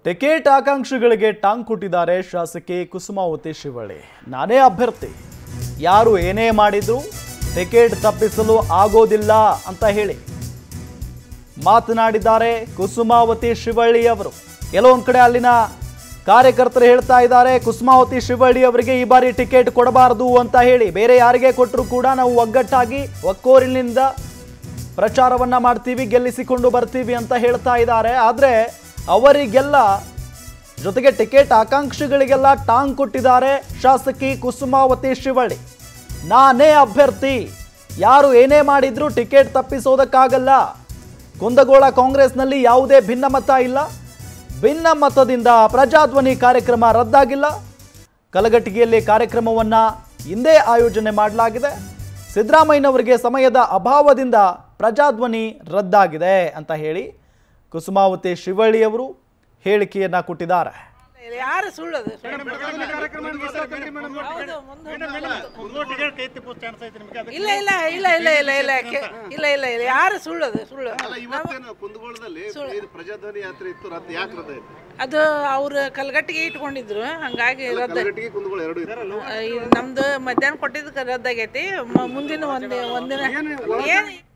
ticket ಆಕಾಂಕ್ಷಿಗಳಿಗೆ ಟಾಂಗ್ ಕೊಟ್ಟಿದ್ದಾರೆ ಶಾಸಕಿ ಕುಸುಮಾವತಿ ಶಿವಳ್ಳಿ ನಾನೇ ಅಭ್ಯರ್ಥಿ ಯಾರು ಏನೇ ಮಾಡಿದ್ರು ಟಿಕೆಟ್ ತಪ್ಪಿಸಲು ಆಗೋದಿಲ್ಲ ಅಂತ ಹೇಳಿ ಮಾತನಾಡಿದ್ದಾರೆ ಕುಸುಮಾವತಿ ಶಿವಳ್ಳಿ ಅವರು ಎಲ್ಲೋ ಒಂದ್ ಕಡೆ ಅಲ್ಲಿನ ಕಾರ್ಯಕರ್ತರು ಹೇಳ್ತಾ ಇದ್ದಾರೆ ಕುಸುಮಾವತಿ ಶಿವಳ್ಳಿ ಅವರಿಗೆ ಈ ಬಾರಿ ಟಿಕೆಟ್ ಕೊಡಬಾರದು ಅಂತ ಹೇಳಿ ಬೇರೆ ಯಾರಿಗೆ ಕೊಟ್ಟರು ಕೂಡ ನಾವು ಒಗ್ಗಟ್ಟಾಗಿ ಒಕ್ಕೋರಿನಿಂದ ಪ್ರಚಾರವನ್ನ ಮಾಡ್ತೀವಿ ಗೆಲ್ಲಿಸಿಕೊಂಡು ಬರ್ತೀವಿ ಅಂತ ಹೇಳ್ತಾ ಇದ್ದಾರೆ ಆದ್ರೆ ಅವರಿಗೆಲ್ಲ ಜೊತೆಗೆ ಟಿಕೆಟ್ ಆಕಾಂಕ್ಷಿಗಳಿಗೆಲ್ಲ ಟಾಂಗ್ ಕೊಟ್ಟಿದ್ದಾರೆ ಶಾಸಕಿ ಕುಸುಮಾವತಿ ಶಿವಳ್ಳಿ ನಾನೇ ಅಭ್ಯರ್ಥಿ ಯಾರು ಏನೇ ಮಾಡಿದ್ರು ಟಿಕೆಟ್ ತಪ್ಪಿಸೋದಕ್ಕಾಗಲ್ಲ ಕುಂದಗೋಳ ಕಾಂಗ್ರೆಸ್ನಲ್ಲಿ ಯಾವುದೇ ಭಿನ್ನಮತ ಇಲ್ಲ ಭಿನ್ನಮತದಿಂದ ಪ್ರಜಾಧ್ವನಿ ಕಾರ್ಯಕ್ರಮ ರದ್ದಾಗಿಲ್ಲ ಕಲಘಟಗಿಯಲ್ಲಿ ಕಾರ್ಯಕ್ರಮವನ್ನ ಹಿಂದೆ ಆಯೋಜನೆ ಮಾಡಲಾಗಿದೆ ಸಿದ್ದರಾಮಯ್ಯನವರಿಗೆ ಸಮಯದ ಅಭಾವದಿಂದ ಪ್ರಜಾಧ್ವನಿ ರದ್ದಾಗಿದೆ ಅಂತ ಹೇಳಿ ಕುಸುಮಾವತಿ ಶಿವಳ್ಳಿ ಅವರು ಹೇಳಿಕೆಯನ್ನ ಕೊಟ್ಟಿದ್ದಾರೆ ಯಾರು ಸುಳ್ಳದು ಹೌದು, ಮುಂದೆ ಇಲ್ಲ ಇಲ್ಲ ಇಲ್ಲ ಇಲ್ಲ ಇಲ್ಲ ಇಲ್ಲ ಕೆ- ಇಲ್ಲ ಇಲ್ಲ ಇಲ್ಲ ಯಾರು ಸುಳ್ಳದು ಸುಳ್ಳು ಅಲ್ಲ ಇವತ್ತೇನು ಕುಂದಗೋಳದಲ್ಲಿ ಇದು ಪ್ರಜಾಧ್ವನಿ ಯಾತ್ರೆ ಇತ್ತು ರದ್ದು ಯಾಕೆ ರದ್ದು ಆಯ್ತು ಅದು ಅವ್ರು ಕಲ್ಗಟ್ಟಿಗೆ ಇಟ್ಕೊಂಡಿದ್ರು ಹಂಗಾಗಿ ರದ್ದು ಕಲಗಟ್ಟಿಗೆ ಕುಂದಗೋಳ ಎರಡು ಇತ್ತು ಇದು ನಮ್ದು ಮಧ್ಯಾಹ್ನ ಕೊಟ್ಟಿದ್ದಕ್ಕೆ ರದ್ದಾಗೈತಿ ಮ- ಮುಂದಿನ ಒಂದ್ ಒಂದಿನ ಏನು